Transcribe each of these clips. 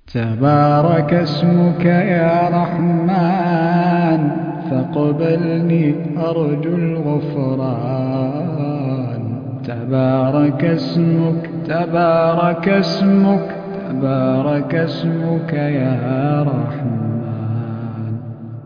تبارك اسمك يا رحمن فاقبلني أرجو الغفران تبارك اسمك تبارك اسمك تبارك اسمك يا رحمن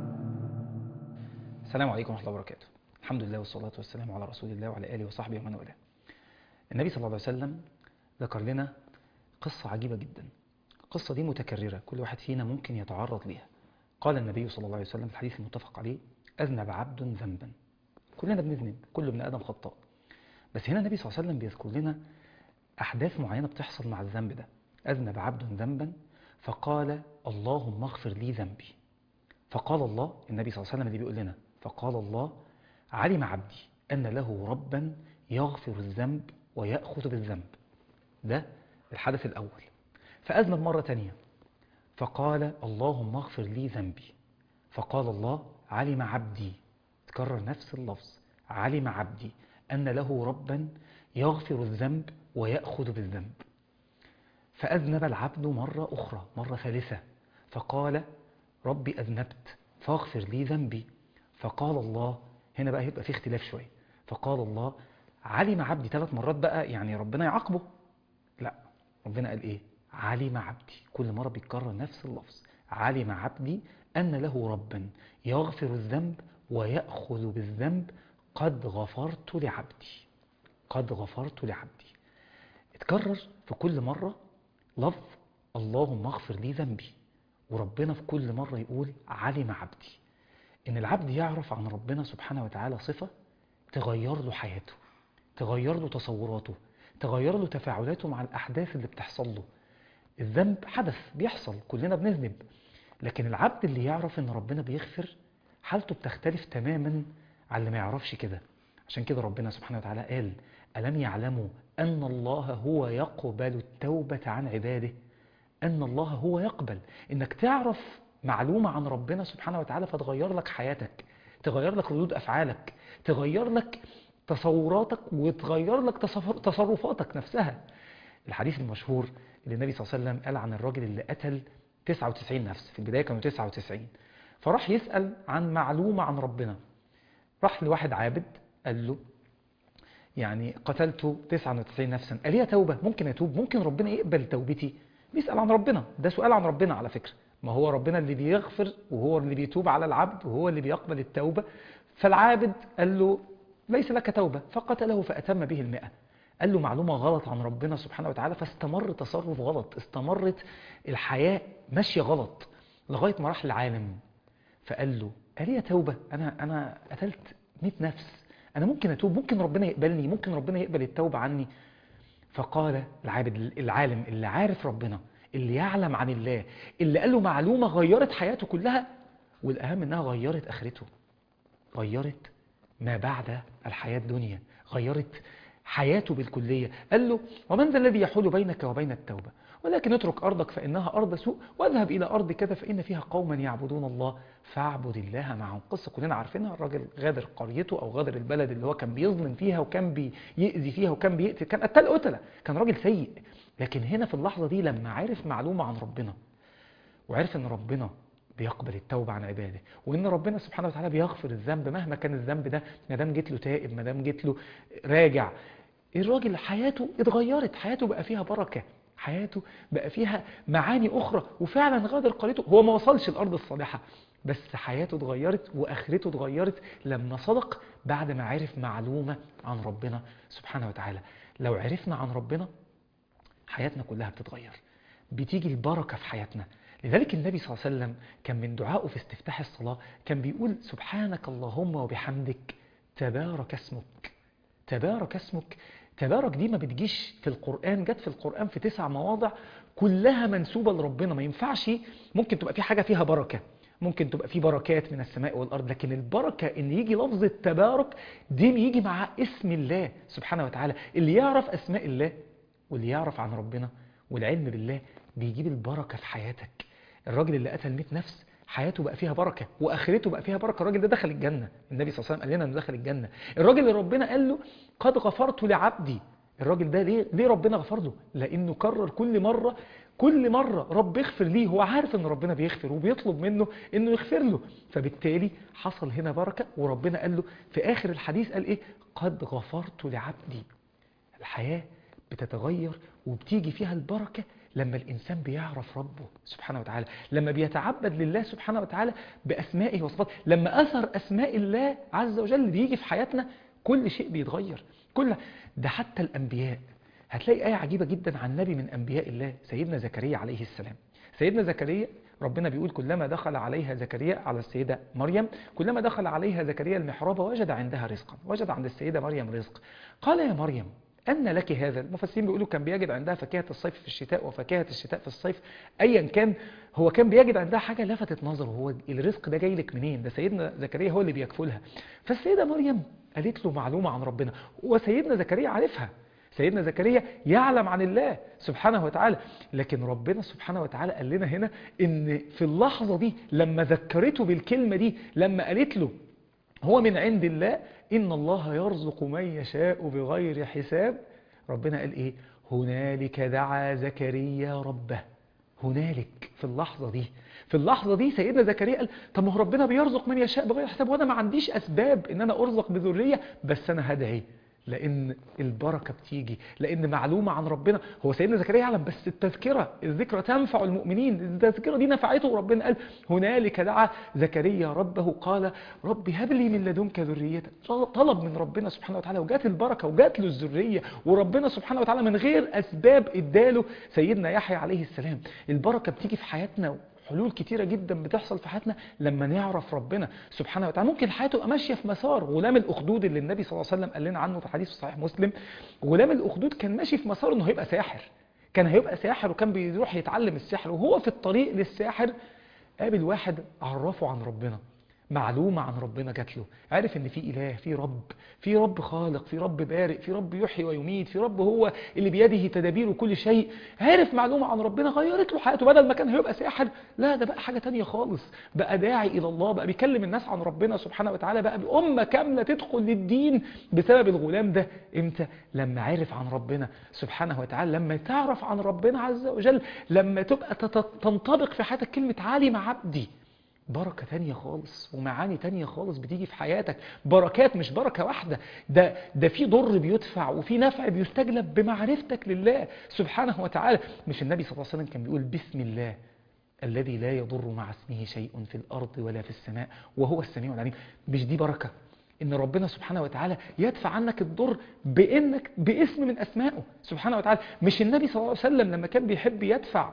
السلام عليكم ورحمة الله وبركاته الحمد لله والصلاة والسلام على رسول الله وعلى آله وصحبه ومن والاه النبي صلى الله عليه وسلم ذكر لنا قصة عجيبة جدا القصة دي متكررة كل واحد فينا ممكن يتعرض ليها قال النبي صلى الله عليه وسلم في الحديث المتفق عليه أذنب عبد ذنبا كلنا بنذنب كل ابن آدم خطاء بس هنا النبي صلى الله عليه وسلم بيذكر لنا أحداث معينة بتحصل مع الذنب ده أذنب عبد ذنبا فقال اللهم اغفر لي ذنبي فقال الله النبي صلى الله عليه وسلم اللي بيقول لنا فقال الله علم عبدي أن له ربا يغفر الذنب ويأخذ بالذنب ده الحدث الأول فأذنب مرة تانية فقال اللهم اغفر لي ذنبي فقال الله علم عبدي تكرر نفس اللفظ علم عبدي أن له ربا يغفر الذنب ويأخذ بالذنب فأذنب العبد مرة أخرى مرة ثالثة فقال ربي أذنبت فاغفر لي ذنبي فقال الله هنا بقى هيبقى في اختلاف شوية فقال الله علم عبدي ثلاث مرات بقى يعني ربنا يعاقبه لا ربنا قال ايه علم عبدي كل مرة بيتكرر نفس اللفظ علم عبدي أن له ربا يغفر الذنب ويأخذ بالذنب قد غفرت لعبدي قد غفرت لعبدي اتكرر في كل مرة لفظ اللهم اغفر لي ذنبي وربنا في كل مرة يقول علم عبدي ان العبد يعرف عن ربنا سبحانه وتعالى صفة تغير له حياته تغير له تصوراته تغير له تفاعلاته مع الأحداث اللي بتحصل له الذنب حدث بيحصل كلنا بنذنب لكن العبد اللي يعرف ان ربنا بيغفر حالته بتختلف تماما عن اللي ما يعرفش كده عشان كده ربنا سبحانه وتعالى قال ألم يعلموا أن الله هو يقبل التوبة عن عباده أن الله هو يقبل إنك تعرف معلومة عن ربنا سبحانه وتعالى فتغير لك حياتك تغير لك ردود أفعالك تغير لك تصوراتك وتغير لك تصرفاتك نفسها الحديث المشهور اللي النبي صلى الله عليه وسلم قال عن الراجل اللي قتل 99 نفس في البداية كانوا 99 فراح يسأل عن معلومة عن ربنا راح لواحد عابد قال له يعني قتلت 99 نفسا قال لي توبة ممكن أتوب ممكن ربنا يقبل توبتي بيسأل عن ربنا ده سؤال عن ربنا على فكرة ما هو ربنا اللي بيغفر وهو اللي بيتوب على العبد وهو اللي بيقبل التوبة فالعابد قال له ليس لك توبة فقتله فأتم به المئة قال له معلومة غلط عن ربنا سبحانه وتعالى فاستمر تصرف غلط استمرت الحياة ماشية غلط لغاية ما راح العالم فقال له قال لي توبة أنا, أنا قتلت 100 نفس أنا ممكن أتوب ممكن ربنا يقبلني ممكن ربنا يقبل التوبة عني فقال العابد العالم اللي عارف ربنا اللي يعلم عن الله اللي قال له معلومة غيرت حياته كلها والأهم أنها غيرت آخرته غيرت ما بعد الحياة الدنيا غيرت حياته بالكلية قال له ومن ذا الذي يحول بينك وبين التوبة ولكن اترك أرضك فإنها أرض سوء واذهب إلى أرض كذا فإن فيها قوما يعبدون الله فاعبد الله معهم قصة كلنا عارفينها الراجل غادر قريته أو غادر البلد اللي هو كان بيظلم فيها وكان بيأذي فيها وكان بيقتل كان قتل قتلة كان راجل سيء لكن هنا في اللحظة دي لما عرف معلومة عن ربنا وعرف ان ربنا بيقبل التوبة عن عباده وان ربنا سبحانه وتعالى بيغفر الذنب مهما كان الذنب ده ما دام جيت له تائب ما دام جيت له راجع الراجل حياته اتغيرت حياته بقى فيها بركة حياته بقى فيها معاني أخرى وفعلا غادر قريته هو ما وصلش الأرض الصالحة بس حياته اتغيرت وآخرته اتغيرت لما صدق بعد ما عرف معلومة عن ربنا سبحانه وتعالى لو عرفنا عن ربنا حياتنا كلها بتتغير بتيجي البركة في حياتنا لذلك النبي صلى الله عليه وسلم كان من دعائه في استفتاح الصلاة كان بيقول سبحانك اللهم وبحمدك تبارك اسمك تبارك اسمك تبارك دي ما بتجيش في القرآن جت في القرآن في تسع مواضع كلها منسوبة لربنا ما ينفعش ممكن تبقى في حاجة فيها بركة ممكن تبقى في بركات من السماء والأرض لكن البركة ان يجي لفظ التبارك دي بيجي مع اسم الله سبحانه وتعالى اللي يعرف أسماء الله واللي يعرف عن ربنا والعلم بالله بيجيب البركة في حياتك الراجل اللي قتل 100 نفس حياته بقى فيها بركة وآخرته بقى فيها بركة الراجل ده دخل الجنة النبي صلى الله عليه وسلم قال لنا انه دخل الجنة الراجل اللي ربنا قال له قد غفرت لعبدي الراجل ده ليه ليه ربنا غفر له لانه كرر كل مره كل مره رب يغفر ليه هو عارف ان ربنا بيغفر وبيطلب منه انه يغفر له فبالتالي حصل هنا بركه وربنا قال له في اخر الحديث قال ايه قد غفرت لعبدي الحياه بتتغير وبتيجي فيها البركه لما الإنسان بيعرف ربه سبحانه وتعالى لما بيتعبد لله سبحانه وتعالى بأسمائه وصفاته لما أثر أسماء الله عز وجل بيجي في حياتنا كل شيء بيتغير كل ده حتى الأنبياء هتلاقي آية عجيبة جدا عن نبي من أنبياء الله سيدنا زكريا عليه السلام سيدنا زكريا ربنا بيقول كلما دخل عليها زكريا على السيدة مريم كلما دخل عليها زكريا المحراب وجد عندها رزقا وجد عند السيدة مريم رزق قال يا مريم أن لك هذا المفسرين بيقولوا كان بيجد عندها فاكهة الصيف في الشتاء وفاكهة الشتاء في الصيف أيا كان هو كان بيجد عندها حاجة لفتت نظره هو الرزق ده جاي لك منين ده سيدنا زكريا هو اللي بيكفلها فالسيدة مريم قالت له معلومة عن ربنا وسيدنا زكريا عارفها سيدنا زكريا يعلم عن الله سبحانه وتعالى لكن ربنا سبحانه وتعالى قال لنا هنا ان في اللحظة دي لما ذكرته بالكلمة دي لما قالت له هو من عند الله إن الله يرزق من يشاء بغير حساب ربنا قال إيه هنالك دعا زكريا ربه هنالك في اللحظة دي في اللحظة دي سيدنا زكريا قال طب ما هو ربنا بيرزق من يشاء بغير حساب وأنا ما عنديش أسباب إن أنا أرزق بذرية بس أنا هدعي لأن البركة بتيجي لأن معلومة عن ربنا هو سيدنا زكريا يعلم بس التذكرة الذكرى تنفع المؤمنين التذكرة دي نفعته وربنا قال هنالك دعا زكريا ربه قال رب هب لي من لدنك ذرية طلب من ربنا سبحانه وتعالى وجات البركة وجات له الذرية وربنا سبحانه وتعالى من غير أسباب اداله سيدنا يحيى عليه السلام البركة بتيجي في حياتنا حلول كتيرة جدا بتحصل في حياتنا لما نعرف ربنا سبحانه وتعالى ممكن الحياة تبقى ماشية في مسار غلام الأخدود اللي النبي صلى الله عليه وسلم قال لنا عنه في حديث صحيح مسلم غلام الأخدود كان ماشي في مسار انه هيبقى ساحر كان هيبقى ساحر وكان بيروح يتعلم السحر وهو في الطريق للساحر قابل واحد عرفه عن ربنا معلومة عن ربنا جات له عارف ان في اله في رب في رب خالق في رب بارئ في رب يحيي ويميت في رب هو اللي بيده تدابير كل شيء عارف معلومة عن ربنا غيرت له حياته بدل ما كان هيبقى ساحر لا ده بقى حاجة تانية خالص بقى داعي الى الله بقى بيكلم الناس عن ربنا سبحانه وتعالى بقى بأمة كاملة تدخل للدين بسبب الغلام ده امتى لما عرف عن ربنا سبحانه وتعالى لما تعرف عن ربنا عز وجل لما تبقى تنطبق في حياتك كلمة عالم عبدي بركة تانية خالص ومعاني تانية خالص بتيجي في حياتك بركات مش بركة واحدة ده, ده في ضر بيدفع وفي نفع بيستجلب بمعرفتك لله سبحانه وتعالى مش النبي صلى الله عليه وسلم كان بيقول بسم الله الذي لا يضر مع اسمه شيء في الأرض ولا في السماء وهو السميع العليم مش دي بركة ان ربنا سبحانه وتعالى يدفع عنك الضر بانك باسم من اسمائه سبحانه وتعالى مش النبي صلى الله عليه وسلم لما كان بيحب يدفع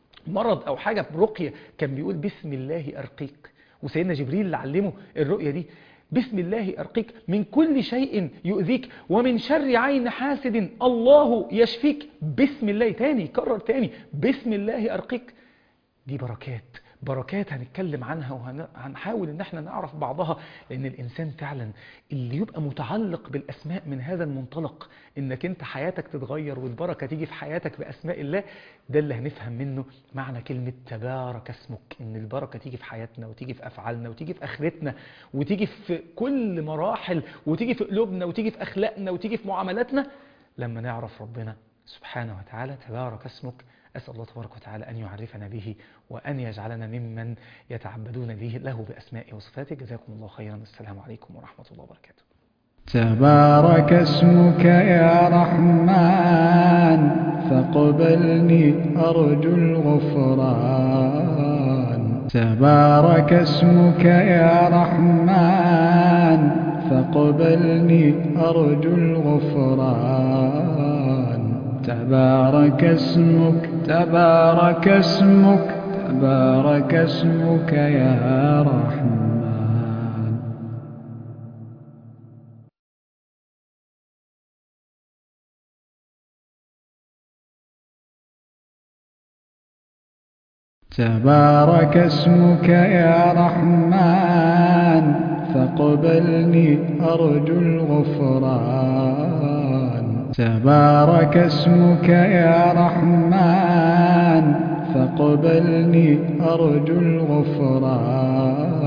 مرض او حاجة برقية كان بيقول بسم الله ارقيك وسيدنا جبريل اللي علمه الرؤية دي بسم الله ارقيك من كل شيء يؤذيك ومن شر عين حاسد الله يشفيك بسم الله تاني كرر تاني بسم الله ارقيك دي بركات بركات هنتكلم عنها وهنحاول ان احنا نعرف بعضها لان الانسان فعلا اللي يبقى متعلق بالاسماء من هذا المنطلق انك انت حياتك تتغير والبركة تيجي في حياتك باسماء الله ده اللي هنفهم منه معنى كلمة تبارك اسمك ان البركة تيجي في حياتنا وتيجي في افعالنا وتيجي في اخرتنا وتيجي في كل مراحل وتيجي في قلوبنا وتيجي في اخلاقنا وتيجي في معاملاتنا لما نعرف ربنا سبحانه وتعالى تبارك اسمك أسأل الله تبارك وتعالى أن يعرفنا به وأن يجعلنا ممن يتعبدون به له بأسمائه وصفاته جزاكم الله خيرا السلام عليكم ورحمة الله وبركاته تبارك اسمك يا رحمن فاقبلني أرجو الغفران تبارك اسمك يا رحمن فاقبلني أرجو الغفران تبارك اسمك تبارك اسمك تبارك اسمك يا رحمن تبارك اسمك يا رحمن فاقبلني أرجو الغفران تبارك اسمك يا رحمن فاقبلني أرجو الغفران